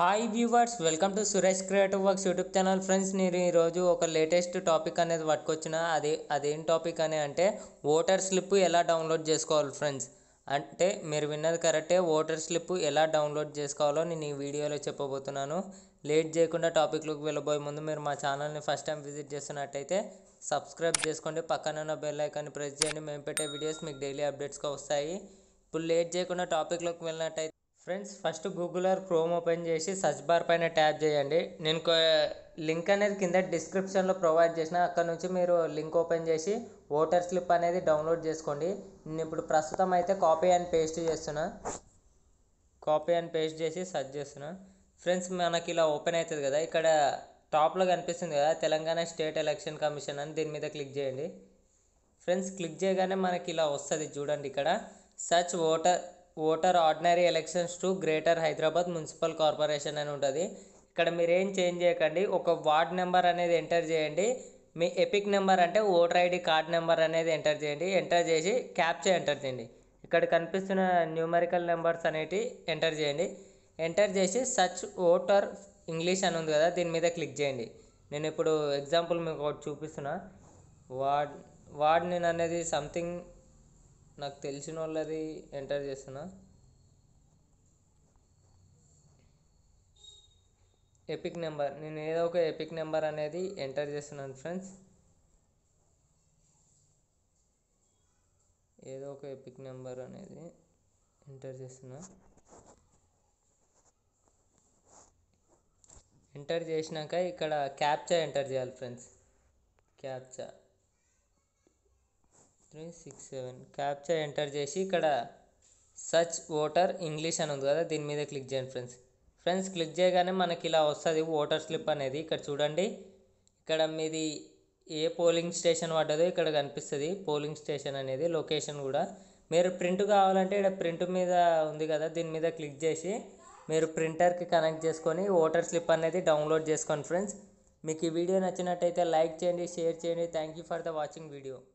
hi viewers welcome to Suresh creative works YouTube channel friends నేను ఈరోజు ఒక లేటెస్ట్ టాపిక్ అనేది పట్టుకొచ్చిన అది అదేం టాపిక్ అని అంటే ఓటర్ స్లిప్ ఎలా డౌన్లోడ్ చేసుకోవాలి ఫ్రెండ్స్ అంటే మీరు విన్నది కరెక్టే ఓటర్ స్లిప్ ఎలా డౌన్లోడ్ చేసుకోవాలో నేను ఈ వీడియోలో చెప్పబోతున్నాను లేట్ చేయకుండా టాపిక్లోకి వెళ్ళబోయే ముందు మీరు మా ఛానల్ని ఫస్ట్ టైం విజిట్ చేస్తున్నట్టయితే సబ్స్క్రైబ్ చేసుకోండి పక్కన ఉన్న బెల్ ఐకాన్ని ప్రెస్ చేయండి మేము పెట్టే వీడియోస్ మీకు డైలీ అప్డేట్స్గా వస్తాయి ఇప్పుడు లేట్ చేయకుండా టాపిక్లోకి వెళ్ళినట్టయితే friends first Google or Chrome open చేసి సర్చ్ బార్ పైన ట్యాప్ చేయండి నేను లింక్ అనేది కింద డిస్క్రిప్షన్లో ప్రొవైడ్ చేసిన అక్కడ నుంచి మీరు లింక్ ఓపెన్ చేసి ఓటర్ స్లిప్ అనేది డౌన్లోడ్ చేసుకోండి నేను ఇప్పుడు ప్రస్తుతం అయితే కాపీ అండ్ పేస్ట్ చేస్తున్నా కాపీ అండ్ పేస్ట్ చేసి సర్చ్ చేస్తున్నా ఫ్రెండ్స్ మనకి ఇలా ఓపెన్ అవుతుంది కదా ఇక్కడ టాప్లో కనిపిస్తుంది కదా తెలంగాణ స్టేట్ ఎలక్షన్ కమిషన్ అని దీని మీద క్లిక్ చేయండి ఫ్రెండ్స్ క్లిక్ చేయగానే మనకి ఇలా వస్తుంది చూడండి ఇక్కడ search voter voter ordinary elections to greater Hyderabad municipal corporation అని ఉంటుంది ఇక్కడ మీరు ఏం చేంజ్ చేయకండి ఒక వార్డ్ నెంబర్ అనేది ఎంటర్ చేయండి మీ ఎపిక్ నెంబర్ అంటే ఓటర్ ఐడి కార్డ్ నెంబర్ అనేది ఎంటర్ చేయండి ఎంటర్ చేసి క్యాప్చా ఎంటర్ చేయండి ఇక్కడ కనిపిస్తున్న న్యూమరికల్ నెంబర్స్ అనేటివి ఎంటర్ చేయండి ఎంటర్ చేసి సర్చ్ ఓటర్ ఇంగ్లీష్ అని ఉంది కదా దీని మీద క్లిక్ చేయండి నేను ఇప్పుడు ఎగ్జాంపుల్ మీకు ఒకటి చూపిస్తున్నా వార్డ్ వార్డ్ నేను అనేది సంథింగ్ నాకు తెలిసిన వాళ్ళది ఎంటర్ చేస్తున్నా ఎపిక్ నెంబర్ నేను ఏదో ఒక ఎపిక్ నెంబర్ అనేది ఎంటర్ చేస్తున్నాను ఫ్రెండ్స్ ఏదో ఒక ఎపిక్ నెంబర్ అనేది ఎంటర్ చేస్తున్నా ఎంటర్ చేసినాక ఇక్కడ క్యాప్చా ఎంటర్ చేయాలి friends captcha three six seven captcha enter చేసి ఇక్కడ సర్చ్ ఓటర్ ఇంగ్లీష్ అని ఉంది కదా దీని మీద క్లిక్ చేయండి ఫ్రెండ్స్ ఫ్రెండ్స్ క్లిక్ చేయగానే మనకి ఇలా వస్తుంది ఓటర్ స్లిప్ అనేది ఇక్కడ చూడండి ఇక్కడ మీది ఏ పోలింగ్ స్టేషన్ పడ్డదో ఇక్కడ కనిపిస్తుంది పోలింగ్ స్టేషన్ అనేది లొకేషన్ కూడా మీరు ప్రింట్ కావాలంటే ఇక్కడ ప్రింట్ మీద ఉంది కదా దీని మీద క్లిక్ చేసి మీరు ప్రింటర్కి కనెక్ట్ చేసుకొని ఓటర్ స్లిప్ అనేది డౌన్లోడ్ చేసుకోండి ఫ్రెండ్స్ మీకు ఈ వీడియో నచ్చినట్టయితే లైక్ చేయండి షేర్ చేయండి thank you for the watching video